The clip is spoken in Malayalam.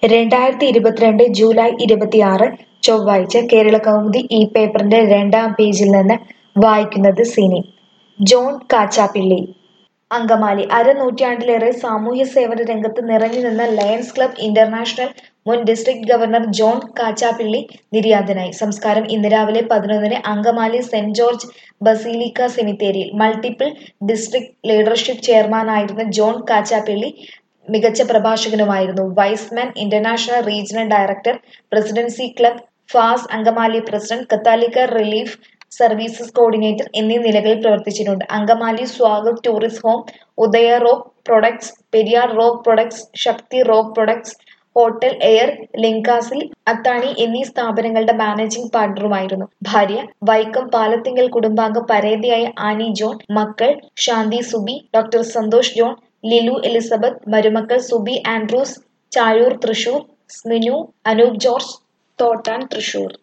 രണ്ടായിരത്തി ഇരുപത്തിരണ്ട് ജൂലൈ ഇരുപത്തിയാറ് ചൊവ്വാഴ്ച കേരള കൗമുദി ഈ പേപ്പറിന്റെ രണ്ടാം പേജിൽ നിന്ന് വായിക്കുന്നത് സിനി ജോൺ കാച്ചാപ്പിള്ളി അങ്കമാലി അരനൂറ്റാണ്ടിലേറെ സാമൂഹ്യ സേവന രംഗത്ത് നിറഞ്ഞു നിന്ന ലയൺസ് ക്ലബ് ഇന്റർനാഷണൽ മുൻ ഡിസ്ട്രിക്ട് ഗവർണർ ജോൺ കാച്ചാപ്പിള്ളി നിര്യാതനായി സംസ്കാരം ഇന്ന് രാവിലെ പതിനൊന്നിന് അങ്കമാലി സെന്റ് ജോർജ് ബസീലിക്ക സെമിത്തേരിയിൽ മൾട്ടിപ്പിൾ ഡിസ്ട്രിക്ട് ലീഡർഷിപ്പ് ചെയർമാനായിരുന്ന ജോൺ കാച്ചാപ്പിള്ളി മികച്ച പ്രഭാഷകനുമായിരുന്നു Y's Men International regional director presidency club ഫാസ് Angamaly president Catholic relief services coordinator എന്നീ നിലകളിൽ പ്രവർത്തിച്ചിട്ടുണ്ട് Angamaly Swagath Tourist Home Udaya Rock Products Periyar Rock Products Shakthi Rock Products Hotel Air Link Castle Athani എന്നീ സ്ഥാപനങ്ങളുടെ മാനേജിംഗ് പാർട്ണറുമായിരുന്നു ഭാര്യ വൈക്കം പാലത്തിങ്കൽ കുടുംബാംഗം പരേതയായ ആനി ജോൺ മക്കൾ Shanthi Subi doctor Santhosh John Lilu Elizabeth മരുമക്കൾ സുബി ആൻഡ്രൂസ് ചാഴൂർ തൃശൂർ സ്മിനു അനൂപ് ജോർജ് തോട്ടാൻ തൃശൂർ